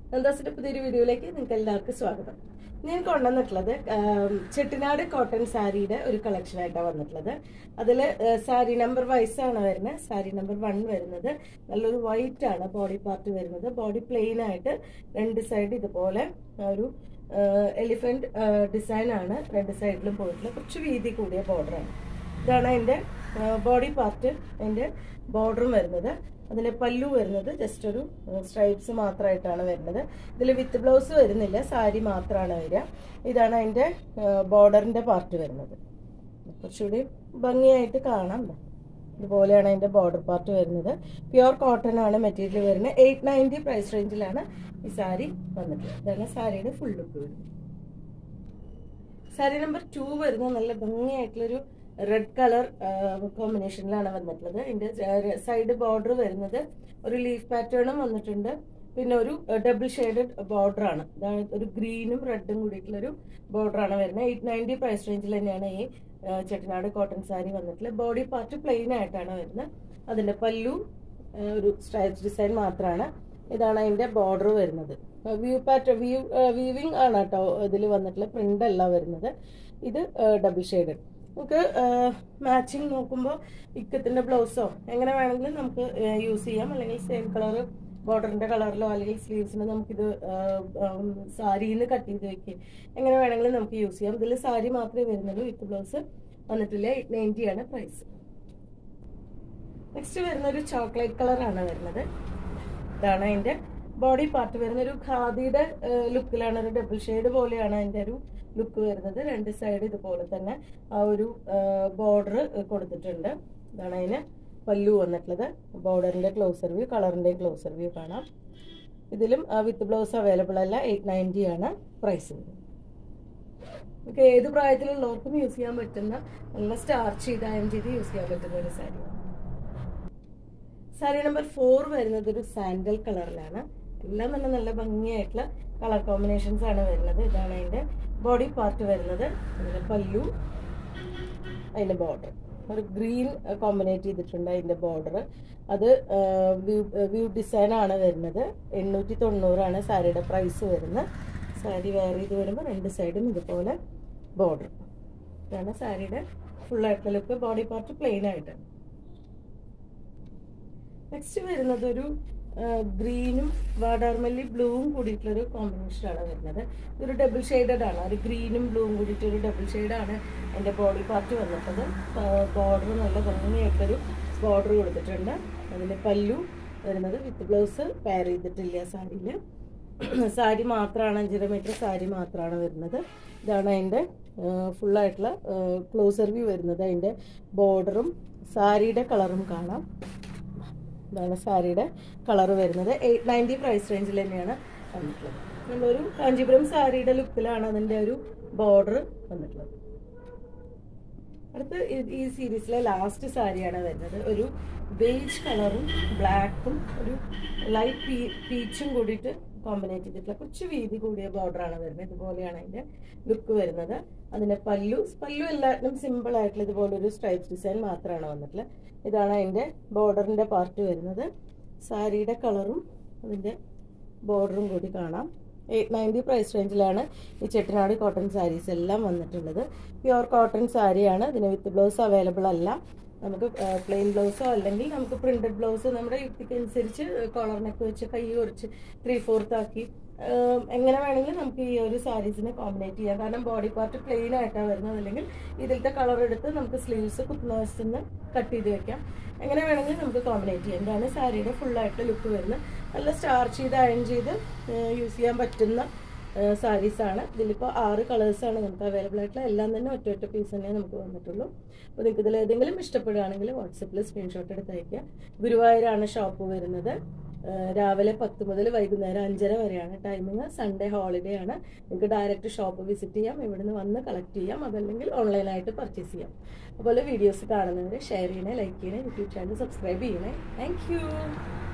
നന്ദാസിന്റെ പുതിയൊരു വീഡിയോയിലേക്ക് നിങ്ങൾക്ക് എല്ലാവർക്കും സ്വാഗതം ഞാൻ കൊണ്ടുവന്നിട്ടുള്ളത് ആം, ചെട്ടിനാട് കോട്ടൺ സാരിയുടെ ഒരു കളക്ഷൻ ആയിട്ടാണ് വന്നിട്ടുള്ളത് അതിൽ സാരി നമ്പർ വൈസ് ആണ് വരുന്നത് സാരി നമ്പർ വൺ വരുന്നത് നല്ലൊരു വൈറ്റ് ആണ് ബോഡി പാർട്ട് വരുന്നത് ബോഡി പ്ലെയിൻ ആയിട്ട് രണ്ട് സൈഡ് ഇതുപോലെ ഒരു എലിഫന്റ് ഡിസൈൻ ആണ് രണ്ട് സൈഡിലും പോയിട്ടുള്ളത് കുറച്ച് വീതി കൂടിയ ബോർഡറാണ് ഇതാണ് അതിൻ്റെ ബോഡി പാർട്ട് അതിൻ്റെ ബോർഡറും വരുന്നത് അതിൻ്റെ പല്ലു വരുന്നത് ജസ്റ്റ് ഒരു സ്ട്രൈപ്സ് മാത്രമായിട്ടാണ് വരുന്നത് ഇതിൽ വിത്ത് ബ്ലൗസ് വരുന്നില്ല സാരി മാത്രമാണ് വരിക ഇതാണ് അതിൻ്റെ ബോർഡറിൻ്റെ പാർട്ട് വരുന്നത് കുറച്ചുകൂടി ഭംഗിയായിട്ട് കാണാം ദാ. ഇതുപോലെയാണ് അതിൻ്റെ ബോർഡർ പാർട്ട് വരുന്നത് പ്യുവർ കോട്ടൺ ആണ് മെറ്റീരിയൽ വരുന്നത് എയ്റ്റ് നയൻറ്റി പ്രൈസ് റേഞ്ചിലാണ് ഈ സാരി വന്നിട്ടുള്ളത് ഇതാണ് സാരിയുടെ ഫുൾ ലുക്ക് വരുന്നത് സാരി നമ്പർ ടു വരുന്ന നല്ല ഭംഗിയായിട്ടുള്ളൊരു റെഡ് കളർ കോമ്പിനേഷനിലാണ് വന്നിട്ടുള്ളത് ഇതിന്റെ സൈഡ് ബോർഡർ വരുന്നത് ഒരു ലീഫ് പാറ്റേണും വന്നിട്ടുണ്ട് പിന്നെ ഒരു ഡബിൾ ഷെയ്ഡഡ് ബോർഡർ ആണ് ഇതാണ് ഒരു ഗ്രീനും റെഡും കൂടിയിട്ടുള്ളൊരു ബോർഡർ ആണ് വരുന്നത് എയ്റ്റ് നയൻറ്റി പ്രൈസ് റേഞ്ചിൽ തന്നെയാണ് ഈ ആ, ചെട്ടിനാട് കോട്ടൺ സാരി വന്നിട്ടുള്ളത് ബോഡി പാർട്ട് പ്ലെയിൻ ആയിട്ടാണ് വരുന്നത് അതിന്റെ പല്ലു ആ, ഒരു സ്ട്രൈപ്സ് ഡിസൈൻ മാത്രമാണ് ഇതാണ് അതിന്റെ ബോർഡർ വരുന്നത് വ്യൂ പാറ്റേൺ വ്യൂ വീവിങ് ആണ് കേട്ടോ ഇതിൽ വന്നിട്ടുള്ള പ്രിന്റ് അല്ല വരുന്നത് ഇത് ഡബിൾ ഷെയ്ഡഡ് നമുക്ക് മാച്ചിങ് നോക്കുമ്പോൾ ഇക്കത്തിന്റെ ബ്ലൗസോ എങ്ങനെ വേണമെങ്കിലും നമുക്ക് യൂസ് ചെയ്യാം അല്ലെങ്കിൽ സെയിം കളർ ബോർഡറിന്റെ കളറിലോ അല്ലെങ്കിൽ സ്ലീവ്സിന് നമുക്കിത് സാരിയിൽ നിന്ന് കട്ട് ചെയ്ത് വെക്കുക എങ്ങനെ വേണമെങ്കിലും നമുക്ക് യൂസ് ചെയ്യാം ഇതിൽ സാരി മാത്രമേ വരുന്നുള്ളൂ വിത്ത് ബ്ലൗസ് വന്നിട്ടില്ല എയ്റ്റ് നയൻറ്റി ആണ് പ്രൈസ് നെക്സ്റ്റ് വരുന്ന ഒരു ചോക്ലേറ്റ് കളറാണ് വരുന്നത് ഇതാണ് അതിന്റെ ബോഡി പാർട്ട് വരുന്ന ഒരു ഖാദിയുടെ ലുക്കിലാണ് ഒരു ഡബിൾ ഷെയ്ഡ് പോലെയാണ് അതിന്റെ ഒരു ലുക്ക് വരുന്നത് രണ്ട് സൈഡ് ഇതുപോലെ തന്നെ ആ ഒരു ബോർഡർ കൊടുത്തിട്ടുണ്ട് ഇതാണ് അതിന് പല്ലു വന്നിട്ടുള്ളത് ബോർഡറിന്റെ ക്ലോസർ വ്യൂ കളറിന്റെ ക്ലോസർ വ്യൂ കാണാം ഇതിലും വിത്ത് ബ്ലൗസ് അവൈലബിൾ അല്ല എയ്റ്റ് നയൻറ്റി ആണ് പ്രൈസ് നമുക്ക് ഏത് പ്രായത്തിലുള്ളവർക്കും യൂസ് ചെയ്യാൻ പറ്റുന്ന നല്ല സ്റ്റാർച്ച് ചെയ്ത് അയൺ ചെയ്ത് യൂസ് ചെയ്യാൻ പറ്റുന്ന ഒരു സാരി സാരി നമ്പർ ഫോർ വരുന്നത് ഒരു സാൻഡൽ കളറിലാണ് എല്ലാം തന്നെ നല്ല ഭംഗിയായിട്ടുള്ള കളർ കോമ്പിനേഷൻസ് ആണ് വരുന്നത് ഇതാണ് അതിന്റെ ബോഡി പാർട്ട് വരുന്നത് അതിന്റെ പല്ലു അതിന്റെ ബോർഡർ ഒരു ഗ്രീൻ കോമ്പിനേറ്റ് ചെയ്തിട്ടുണ്ട് അതിന്റെ ബോർഡർ അത് വ്യൂ ഡിസൈൻ ആണ് വരുന്നത് എണ്ണൂറ്റി തൊണ്ണൂറാണ് സാരിയുടെ പ്രൈസ് വരുന്നത് സാരി വെയർ ചെയ്ത് വരുമ്പോൾ രണ്ട് സൈഡും ഇതുപോലെ ബോർഡർ ഇതാണ് സാരിയുടെ ഫുൾ ആയിട്ടുള്ള ലുക്ക് ബോഡി പാർട്ട് പ്ലെയിൻ ആയിട്ടാണ് നെക്സ്റ്റ് വരുന്നത് ഒരു ഗ്രീനും വാടാർമല്ലി ബ്ലൂവും കൂടിയിട്ടുള്ളൊരു കോമ്പിനേഷനാണ് വരുന്നത് ഇതൊരു ഡബിൾ ഷെയ്ഡഡ് ആണ് ഒരു ഗ്രീനും ബ്ലൂവും കൂടിയിട്ട് ഒരു ഡബിൾ ഷെയ്ഡാണ് എൻ്റെ ബോഡി പാർട്ട് വന്നിട്ടത് ബോർഡർ നല്ല ഭംഗിയായിട്ടൊരു ബോർഡർ കൊടുത്തിട്ടുണ്ട് അതിന് പല്ലു വരുന്നത് വിത്ത് ബ്ലൗസ് പെയർ ചെയ്തിട്ടില്ല സാരിയിൽ സാരി മാത്രമാണ് അഞ്ചര മീറ്റർ സാരി മാത്രമാണ് വരുന്നത് ഇതാണ് അതിൻ്റെ ഫുള്ളായിട്ടുള്ള ക്ലോസർ വ്യൂ വരുന്നത് അതിൻ്റെ ബോർഡറും സാരിയുടെ കളറും കാണാം ഇതാണ് സാരിയുടെ കളർ വരുന്നത് എയ്റ്റ് നയൻറ്റി പ്രൈസ് റേഞ്ചിൽ തന്നെയാണ് വന്നിട്ടുള്ളത് നമ്മളൊരു കാഞ്ചീപുരം സാരിയുടെ ലുക്കിലാണ് അതിൻ്റെ ഒരു ബോർഡർ വന്നിട്ടുള്ളത് അടുത്ത് ഈ- ഈ സീരീസിലെ ലാസ്റ്റ് സാരിയാണ് വരുന്നത് ഒരു ബേജ് കളറും ബ്ലാക്കും ഒരു ലൈറ്റ് പീ പീച്ചും കൂടിയിട്ട് കോമ്പിനേറ്റ് ചെയ്തിട്ടുള്ള കുറച്ച് വീതി കൂടിയ ബോർഡറാണ് വരുന്നത് ഇതുപോലെയാണ് അതിന്റെ ലുക്ക് വരുന്നത് അതിന്റെ പല്ലു പല്ലു എല്ലാത്തിനും സിമ്പിൾ ആയിട്ടുള്ള ഇതുപോലെ ഒരു സ്ട്രൈപ്സ് ഡിസൈൻ മാത്രമാണ് വന്നിട്ടുള്ളത് ഇതാണ് അതിന്റെ ബോർഡറിന്റെ പാർട്ട് വരുന്നത് സാരിയുടെ കളറും അതിന്റെ ബോർഡറും കൂടി കാണാം എയ്റ്റ് നയൻറ്റി പ്രൈസ് റേഞ്ചിലാണ് ഈ ചെട്ടിനാട് കോട്ടൺ സാരീസ് എല്ലാം വന്നിട്ടുള്ളത് പ്യുവർ കോട്ടൺ സാരിയാണ് ഇതിന് വിത്ത് ബ്ലൗസ് അവൈലബിൾ അല്ല നമുക്ക് പ്ലെയിൻ ബ്ലൗസോ അല്ലെങ്കിൽ നമുക്ക് പ്രിന്റഡ് ബ്ലൗസ് നമ്മുടെ യുക്തിക്ക് അനുസരിച്ച് കോളറിനൊക്കെ വെച്ച് കൈ കുറച്ച് ത്രീ ഫോർത്ത് ആക്കി ആഹ് എങ്ങനെ വേണമെങ്കിലും നമുക്ക് ഈ ഒരു സാരീസിനെ കോമ്പിനേറ്റ് ചെയ്യാം കാരണം ബോഡി പാർട്ട് പ്ലെയിൻ ആയിട്ടാണ് വരുന്നത് അല്ലെങ്കിൽ ഇതിലത്തെ കളർ എടുത്ത് നമുക്ക് സ്ലീവ്സ് കുത്തുന്ന കട്ട് ചെയ്ത് വെക്കാം എങ്ങനെ വേണമെങ്കിലും നമുക്ക് കോമ്പിനേറ്റ് ചെയ്യാം ഇതാണ് സാരിയുടെ ഫുള്ളായിട്ട് ലുക്ക് വരുന്നത് നല്ല സ്റ്റാർച്ച് ചെയ്ത് അയൺ ചെയ്ത് യൂസ് ചെയ്യാൻ പറ്റുന്ന സാരീസാണ് ഇതിലിപ്പോൾ ആറ് കളേഴ്സാണ് നമുക്ക് അവൈലബിൾ ആയിട്ടുള്ള എല്ലാം തന്നെ ഒറ്റ ഒറ്റ പീസ് തന്നെ നമുക്ക് വന്നിട്ടുള്ളൂ അപ്പോൾ നിങ്ങൾക്ക് ഇതിൽ ഏതെങ്കിലും ഇഷ്ടപ്പെടുകയാണെങ്കിൽ വാട്സപ്പിൽ സ്ക്രീൻഷോട്ട് എടുത്ത് അയക്കുക ഗുരുവായൂരാണ് ഷോപ്പ് വരുന്നത് ആ, രാവിലെ പത്ത് മുതൽ വൈകുന്നേരം അഞ്ചര വരെയാണ് ടൈമിങ് സൺഡേ ഹോളിഡേ ആണ് നിങ്ങൾക്ക് ഡയറക്റ്റ് ഷോപ്പ് വിസിറ്റ് ചെയ്യാം ഇവിടുന്ന് വന്ന് കളക്ട് ചെയ്യാം അതല്ലെങ്കിൽ ഓൺലൈനായിട്ട് പർച്ചേസ് ചെയ്യാം അതുപോലെ വീഡിയോസ് കാണുന്നവർ ഷെയർ ചെയ്യണേ ലൈക്ക് ചെയ്യണേ യൂട്യൂബ് ചാനൽ സബ്സ്ക്രൈബ് ചെയ്യണേ താങ്ക്